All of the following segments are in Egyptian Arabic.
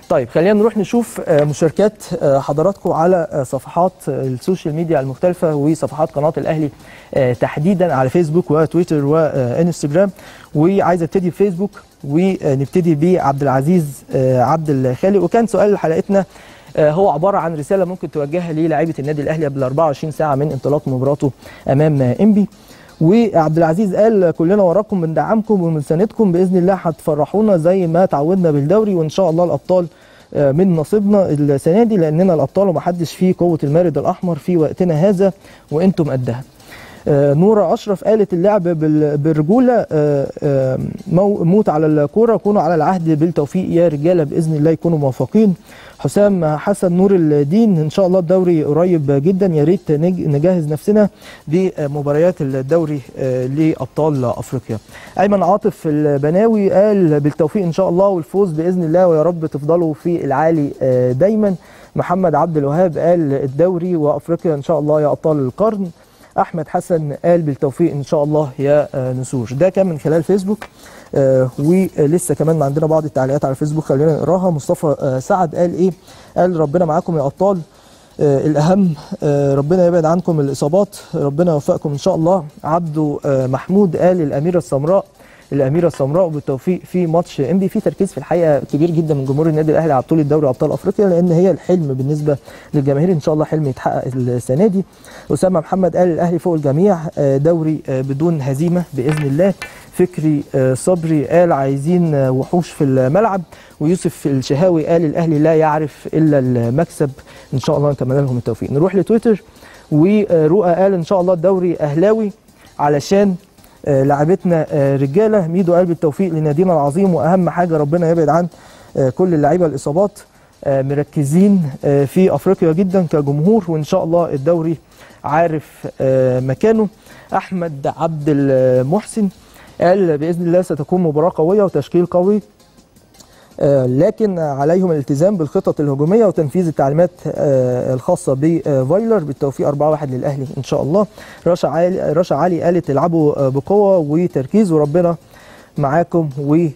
طيب خلينا نروح نشوف آه، مشاركات آه، حضراتكم على آه، صفحات آه، السوشيال ميديا المختلفة وصفحات قناة الأهلي آه، تحديدا على فيسبوك وتويتر وانستجرام وعايز ابتدي بفيسبوك ونبتدي بعبد العزيز آه، عبد الخالق وكان سؤال حلقتنا آه، هو عبارة عن رسالة ممكن توجهها للاعيبة النادي الأهلي قبل 24 ساعة من انطلاق مباراته أمام آه، إنبي وعبد العزيز قال كلنا وراكم بندعمكم وبنساندكم باذن الله هتفرحونا زي ما تعودنا بالدوري وان شاء الله الابطال آه، من نصيبنا السنه دي لاننا الابطال ومحدش فيه قوه المارد الاحمر في وقتنا هذا وانتم قدها. آه، نورة أشرف قالت اللعب بال- بالرجولة آه، آه، مو- موت على الكورة كونوا على العهد بالتوفيق يا رجالة بإذن الله يكونوا موفقين حسام حسن نور الدين إن شاء الله الدوري قريب جدا يا ريت نج- نجهز نفسنا بمباريات الدوري آه، لأبطال أفريقيا أيمن عاطف البناوي قال بالتوفيق إن شاء الله والفوز بإذن الله ويا رب تفضلوا في العالي آه، دايما محمد عبد الوهاب قال الدوري وأفريقيا إن شاء الله يا أبطال القرن احمد حسن قال بالتوفيق ان شاء الله يا آه، نسور ده كان من خلال فيسبوك آه، ولسه كمان عندنا بعض التعليقات على فيسبوك خلينا نقراها مصطفى آه، سعد قال ايه قال ربنا معاكم يا ابطال آه، الاهم آه، ربنا يبعد عنكم الاصابات ربنا يوفقكم ان شاء الله عبده آه، محمود قال الاميره السمراء الاميره السمراء بالتوفيق في ماتش انبي في تركيز في الحقيقه كبير جدا من جمهور النادي الاهلي على بطوله دوري ابطال افريقيا لان هي الحلم بالنسبه للجماهير ان شاء الله حلم يتحقق السنه دي اسامه محمد قال الاهلي فوق الجميع آه، دوري آه، بدون هزيمه باذن الله فكري آه، صبري قال عايزين آه، وحوش في الملعب ويوسف الشهاوي قال الاهلي لا يعرف الا المكسب ان شاء الله نتمنى لهم التوفيق نروح لتويتر ورؤى قال ان شاء الله الدوري اهلاوي علشان آه، لعبتنا آه، رجاله ميدو قال بالتوفيق لنادينا العظيم واهم حاجه ربنا يبعد عن آه، كل اللعيبه الاصابات آه، مركزين آه، في افريقيا جدا كجمهور وان شاء الله الدوري عارف آه، مكانه احمد عبد المحسن قال باذن الله ستكون مباراه قويه وتشكيل قوي آه، لكن عليهم الالتزام بالخطط الهجوميه وتنفيذ التعليمات آه، الخاصه بفايلر بالتوفيق 4-1 للاهلي ان شاء الله رشا علي رشا علي قالت العبوا آه، بقوه وتركيز وربنا معاكم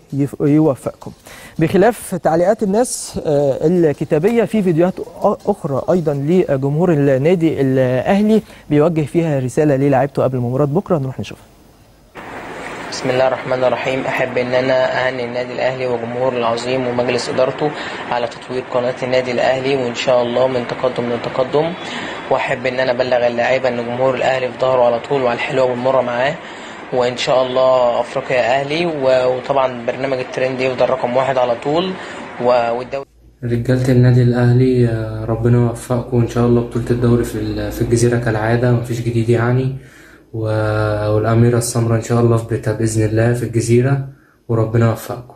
ويوفقكم بخلاف تعليقات الناس آه، الكتابيه في فيديوهات أ- اخرى ايضا لجمهور النادي الاهلي بيوجه فيها رساله للاعيبته قبل مباراه بكره نروح نشوفها بسم الله الرحمن الرحيم احب ان انا اهني النادي الاهلي وجمهوره العظيم ومجلس ادارته على تطوير قناه النادي الاهلي وان شاء الله من تقدم لتقدم واحب ان انا ابلغ اللاعيبه ان جمهور الاهلي في ظهره على طول وعلى الحلوه والمره معاه وان شاء الله افريقيا اهلي و- وطبعا برنامج الترند يفضل رقم واحد على طول و- والدوري رجالة النادي الأهلي آه، ربنا يوفقكم إن شاء الله بطولة الدوري في ال- في الجزيرة كالعادة مفيش جديد يعني و- والأميرة السمراء إن شاء الله في بيتها بإذن الله في الجزيرة وربنا يوفقكم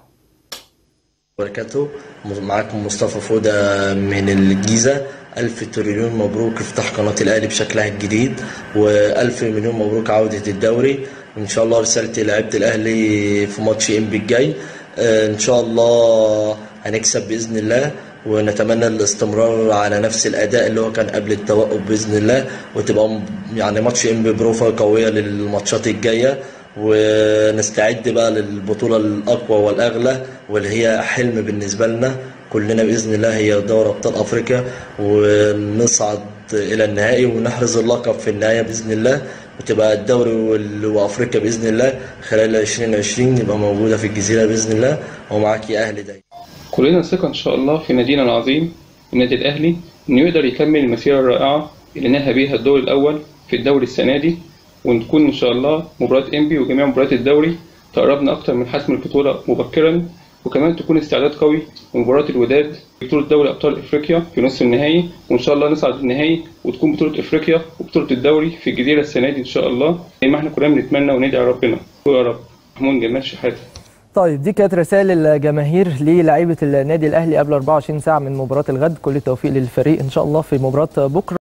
وبركاته معاكم مصطفى فودة من الجيزة ألف تريليون مبروك افتح قناة الأهلي بشكلها الجديد وألف مليون مبروك عودة الدوري إن شاء الله رسالتي لعيبة الأهلي في ماتش إنبي الجاي آه، إن شاء الله هنكسب بإذن الله ونتمنى الاستمرار على نفس الأداء اللي هو كان قبل التوقف بإذن الله وتبقى م- يعني ماتش إنبي بروفا قوية للماتشات الجاية ونستعد بقى للبطولة الأقوى والأغلى واللي هي حلم بالنسبة لنا كلنا بإذن الله هي دوري أبطال أفريقيا ونصعد إلى النهائي ونحرز اللقب في النهاية بإذن الله وتبقى الدوري وال- وأفريقيا بإذن الله خلال 2020 يبقى موجودة في الجزيرة بإذن الله ومعاك يا أهلي دايما كلنا ثقة إن شاء الله في نادينا العظيم النادي الأهلي إنه يقدر يكمل المسيرة الرائعة اللي نهى بيها الدور الأول في الدوري السنة دي ونكون إن شاء الله مباراة إنبي وجميع مباريات الدوري تقربنا أكتر من حسم البطولة مبكرا وكمان تكون استعداد قوي لمباراة الوداد في بطولة دوري أبطال إفريقيا في نصف النهائي وإن شاء الله نصعد النهائي وتكون بطولة إفريقيا وبطولة الدوري في الجزيرة السنة دي إن شاء الله زي ما إحنا كلنا بنتمنى وندعي ربنا يا رب محمود جمال شحاتة طيب دي كانت رسائل الجماهير للاعيبه النادي الاهلي قبل 24 ساعه من مباراه الغد كل التوفيق للفريق ان شاء الله في مباراه بكره